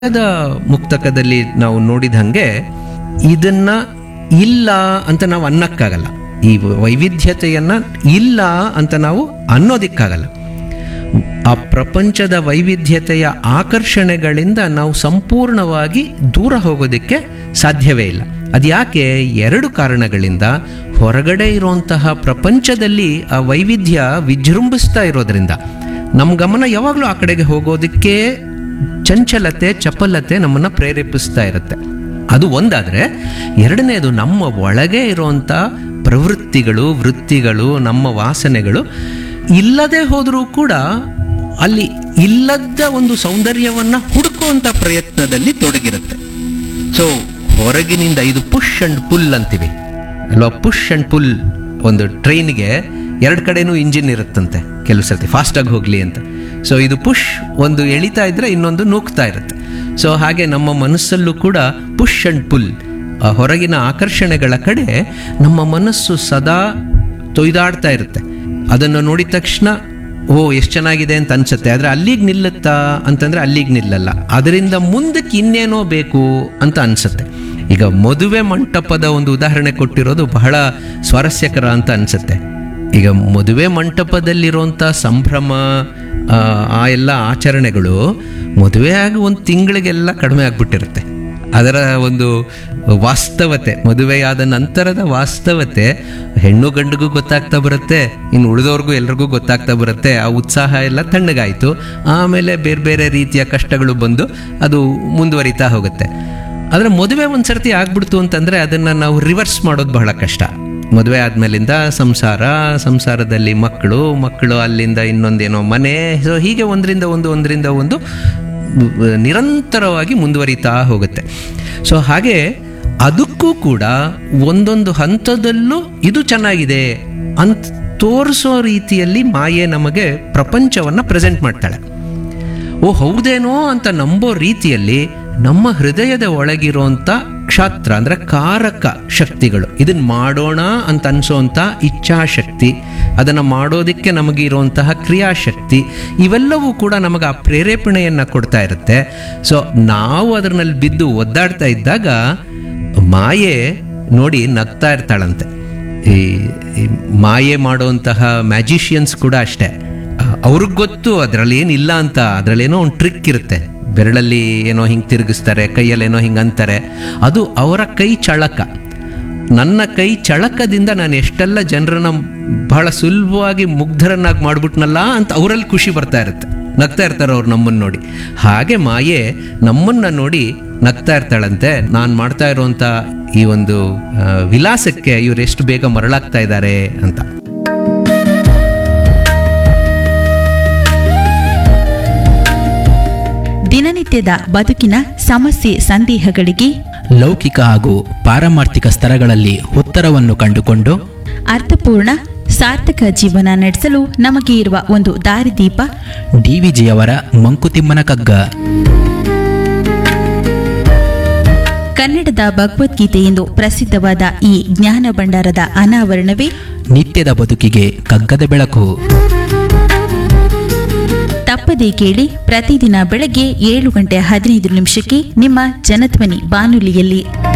the ಮುಕ್ತಕದಲ್ಲಿ ನಾವು ನೋಡಿದ ಹಾಗೆ ಇದನ್ನ ಇಲ್ಲ ಅಂತ ನಾವು ಅನ್ನಕ್ಕಾಗಲ್ಲ ಈ ವೈವಿಧ್ಯತೆಯನ್ನ ಇಲ್ಲ ಅಂತ ನಾವು ಅನ್ನೋದಿಕ್ಕಾಗಲ್ಲ ಆ ಪ್ರಪಂಚದ ವೈವಿಧ್ಯತೆಯ ಆಕರ್ಷಣೆಗಳಿಂದ ನಾವು ಸಂಪೂರ್ಣವಾಗಿ ದೂರ ಹೋಗೋದಕ್ಕೆ ಸಾಧ್ಯವೇ ಇಲ್ಲ ಅದ್ಯಾಕೆ ಎರಡು ಕಾರಣಗಳಿಂದ ಹೊರಗಡೆ ಇರುವಂತಹ ಪ್ರಪಂಚದಲ್ಲಿ ಆ ವೈವಿಧ್ಯ ವಿಜೃಂಭಿಸ್ತಾ ಇರೋದ್ರಿಂದ ನಮ್ಮ ಗಮನ ಯಾವಾಗಲೂ ಆ ಕಡೆಗೆ ಹೋಗೋದಕ್ಕೆ ಚಂಚಲತೆ ಚಪಲತೆ ನಮ್ಮನ್ನ ಪ್ರೇರೇಪಿಸ್ತಾ ಇರುತ್ತೆ ಅದು ಒಂದಾದ್ರೆ ಎರಡನೇದು ನಮ್ಮ ಒಳಗೆ ಇರುವಂತ ಪ್ರವೃತ್ತಿಗಳು ವೃತ್ತಿಗಳು ನಮ್ಮ ವಾಸನೆಗಳು ಇಲ್ಲದೆ ಹೋದರೂ ಕೂಡ ಅಲ್ಲಿ ಇಲ್ಲದ ಒಂದು ಸೌಂದರ್ಯವನ್ನ ಹುಡುಕುವಂತ ಪ್ರಯತ್ನದಲ್ಲಿ ತೊಡಗಿರುತ್ತೆ ಸೊ ಹೊರಗಿನಿಂದ ಇದು ಪುಷ್ ಅಂಡ್ ಪುಲ್ ಅಂತೀವಿ ಅಲ್ವಾ ಪುಷ್ ಅಂಡ್ ಪುಲ್ ಒಂದು ಟ್ರೈನ್ಗೆ ಎರಡು ಕಡೆನೂ ಇಂಜಿನ್ ಇರುತ್ತಂತೆ ಕೆಲವು ಸರ್ತಿ ಫಾಸ್ಟಾಗಿ ಹೋಗಲಿ ಅಂತ ಸೊ ಇದು ಪುಷ್ ಒಂದು ಎಳಿತಾ ಇದ್ರೆ ಇನ್ನೊಂದು ನೂಕ್ತಾ ಇರುತ್ತೆ ಸೊ ಹಾಗೆ ನಮ್ಮ ಮನಸ್ಸಲ್ಲೂ ಕೂಡ ಪುಷ್ ಅಂಡ್ ಪುಲ್ ಹೊರಗಿನ ಆಕರ್ಷಣೆಗಳ ಕಡೆ ನಮ್ಮ ಮನಸ್ಸು ಸದಾ ತೊಯ್ದಾಡ್ತಾ ಇರುತ್ತೆ ಅದನ್ನು ನೋಡಿದ ತಕ್ಷಣ ಓ ಎಷ್ಟು ಚೆನ್ನಾಗಿದೆ ಅಂತ ಅನ್ಸುತ್ತೆ ಆದರೆ ಅಲ್ಲಿಗೆ ನಿಲ್ಲುತ್ತಾ ಅಂತಂದ್ರೆ ಅಲ್ಲಿಗೆ ನಿಲ್ಲಲ್ಲ ಅದರಿಂದ ಮುಂದಕ್ಕೆ ಇನ್ನೇನೋ ಬೇಕು ಅಂತ ಅನ್ಸುತ್ತೆ ಈಗ ಮದುವೆ ಮಂಟಪದ ಒಂದು ಉದಾಹರಣೆ ಕೊಟ್ಟಿರೋದು ಬಹಳ ಸ್ವಾರಸ್ಯಕರ ಅಂತ ಅನ್ಸುತ್ತೆ ಈಗ ಮದುವೆ ಮಂಟಪದಲ್ಲಿರುವಂಥ ಸಂಭ್ರಮ ಆ, ಆ ಎಲ್ಲ ಆಚರಣೆಗಳು ಮದುವೆ ಆಗಿ ಒಂದು ತಿಂಗಳಿಗೆಲ್ಲ ಕಡಿಮೆ ಆಗ್ಬಿಟ್ಟಿರುತ್ತೆ ಅದರ ಒಂದು ವಾಸ್ತವತೆ ಮದುವೆಯಾದ ನಂತರದ ವಾಸ್ತವತೆ ಹೆಣ್ಣು ಗಂಡಿಗೂ ಗೊತ್ತಾಗ್ತಾ ಬರುತ್ತೆ ಇನ್ನು ಉಳಿದವ್ರಿಗೂ ಎಲ್ರಿಗೂ ಗೊತ್ತಾಗ್ತಾ ಬರುತ್ತೆ ಆ ಉತ್ಸಾಹ ಎಲ್ಲ ತಣ್ಣಗಾಯಿತು ಆಮೇಲೆ ಬೇರೆ ಬೇರೆ ರೀತಿಯ ಕಷ್ಟಗಳು ಬಂದು ಅದು ಮುಂದುವರಿತಾ ಹೋಗುತ್ತೆ ಆದರೆ ಮದುವೆ ಒಂದು ಸರ್ತಿ ಆಗ್ಬಿಡ್ತು ಅಂತಂದರೆ ಅದನ್ನು ನಾವು ರಿವರ್ಸ್ ಮಾಡೋದು ಬಹಳ ಕಷ್ಟ ಮದುವೆ ಆದಮೇಲಿಂದ ಸಂಸಾರ ಸಂಸಾರದಲ್ಲಿ ಮಕ್ಕಳು ಮಕ್ಕಳು ಅಲ್ಲಿಂದ ಇನ್ನೊಂದೇನೋ ಮನೆ ಸೊ ಹೀಗೆ ಒಂದರಿಂದ ಒಂದು ಒಂದರಿಂದ ಒಂದು ನಿರಂತರವಾಗಿ ಮುಂದುವರಿತಾ ಹೋಗುತ್ತೆ ಸೊ ಹಾಗೆ ಅದಕ್ಕೂ ಕೂಡ ಒಂದೊಂದು ಹಂತದಲ್ಲೂ ಇದು ಚೆನ್ನಾಗಿದೆ ಅಂತ ತೋರಿಸೋ ರೀತಿಯಲ್ಲಿ ಮಾಯೆ ನಮಗೆ ಪ್ರಪಂಚವನ್ನು ಪ್ರೆಸೆಂಟ್ ಮಾಡ್ತಾಳೆ ಓ ಹೌದೇನೋ ಅಂತ ನಂಬೋ ರೀತಿಯಲ್ಲಿ ನಮ್ಮ ಹೃದಯದ ಒಳಗಿರುವಂಥ ಕ್ಷಾತ್ರ ಅಂದ್ರೆ ಕಾರಕ ಶಕ್ತಿಗಳು ಇದನ್ನ ಮಾಡೋಣ ಅಂತ ಅನ್ಸೋಂಥ ಇಚ್ಛಾಶಕ್ತಿ ಅದನ್ನು ಮಾಡೋದಕ್ಕೆ ನಮಗಿರುವಂತಹ ಕ್ರಿಯಾಶಕ್ತಿ ಇವೆಲ್ಲವೂ ಕೂಡ ನಮಗೆ ಆ ಪ್ರೇರೇಪಣೆಯನ್ನು ಕೊಡ್ತಾ ಇರುತ್ತೆ ಸೊ ನಾವು ಅದರಲ್ಲಿ ಬಿದ್ದು ಒದ್ದಾಡ್ತಾ ಇದ್ದಾಗ ಮಾಯೆ ನೋಡಿ ನಗ್ತಾ ಇರ್ತಾಳಂತೆ ಈ ಈ ಮಾಯೆ ಮಾಡುವಂತಹ ಮ್ಯಾಜಿಷಿಯನ್ಸ್ ಕೂಡ ಅಷ್ಟೇ ಅವ್ರಿಗೆ ಗೊತ್ತು ಅದರಲ್ಲಿ ಏನಿಲ್ಲ ಅಂತ ಅದರಲ್ಲೇನೋ ಒಂದು ಟ್ರಿಕ್ ಇರುತ್ತೆ ಬೆರಳಲ್ಲಿ ಏನೋ ಹಿಂಗೆ ತಿರುಗಿಸ್ತಾರೆ ಕೈಯಲ್ಲಿ ಏನೋ ಹಿಂಗೆ ಅಂತಾರೆ ಅದು ಅವರ ಕೈ ಚಳಕ ನನ್ನ ಕೈ ಚಳಕದಿಂದ ನಾನು ಎಷ್ಟೆಲ್ಲ ಜನರನ್ನ ಬಹಳ ಸುಲಭವಾಗಿ ಮುಗ್ಧರನ್ನಾಗಿ ಮಾಡ್ಬಿಟ್ನಲ್ಲ ಅಂತ ಅವರಲ್ಲಿ ಖುಷಿ ಬರ್ತಾ ಇರುತ್ತೆ ನಗ್ತಾ ಇರ್ತಾರೆ ಅವ್ರು ನಮ್ಮನ್ನು ನೋಡಿ ಹಾಗೆ ಮಾಯೆ ನಮ್ಮನ್ನ ನೋಡಿ ನಗ್ತಾ ಇರ್ತಾಳಂತೆ ನಾನು ಮಾಡ್ತಾ ಇರುವಂಥ ಈ ಒಂದು ಆ, ವಿಲಾಸಕ್ಕೆ ಇವ್ರು ಎಷ್ಟು ಬೇಗ ಮರಳಾಗ್ತಾ ಇದ್ದಾರೆ ಅಂತ ದಿನನಿತ್ಯದ ಬದುಕಿನ ಸಮಸ್ಯೆ ಸಂದೇಹಗಳಿಗೆ ಲೌಕಿಕ ಹಾಗೂ ಪಾರಮಾರ್ಥಿಕ ಸ್ತರಗಳಲ್ಲಿ ಉತ್ತರವನ್ನು ಕಂಡುಕೊಂಡು ಅರ್ಥಪೂರ್ಣ ಸಾರ್ಥಕ ಜೀವನ ನಡೆಸಲು ನಮಗೆ ಇರುವ ಒಂದು ದಾರಿದೀಪ ಡಿವಿಜಿಯವರ ಮಂಕುತಿಮ್ಮನ ಕಗ್ಗ ಕನ್ನಡದ ಭಗವದ್ಗೀತೆ ಎಂದು ಪ್ರಸಿದ್ಧವಾದ ಈ ಜ್ಞಾನ ಭಂಡಾರದ ಅನಾವರಣವೇ ನಿತ್ಯದ ಬದುಕಿಗೆ ಕಗ್ಗದ ಬೆಳಕು ತಪ್ಪದೇ ಕೇಳಿ ಪ್ರತಿದಿನ ಬೆಳಗ್ಗೆ ಏಳು ಗಂಟೆ ಹದಿನೈದು ನಿಮಿಷಕ್ಕೆ ನಿಮ್ಮ ಜನಧ್ವನಿ ಬಾನುಲಿಯಲ್ಲಿ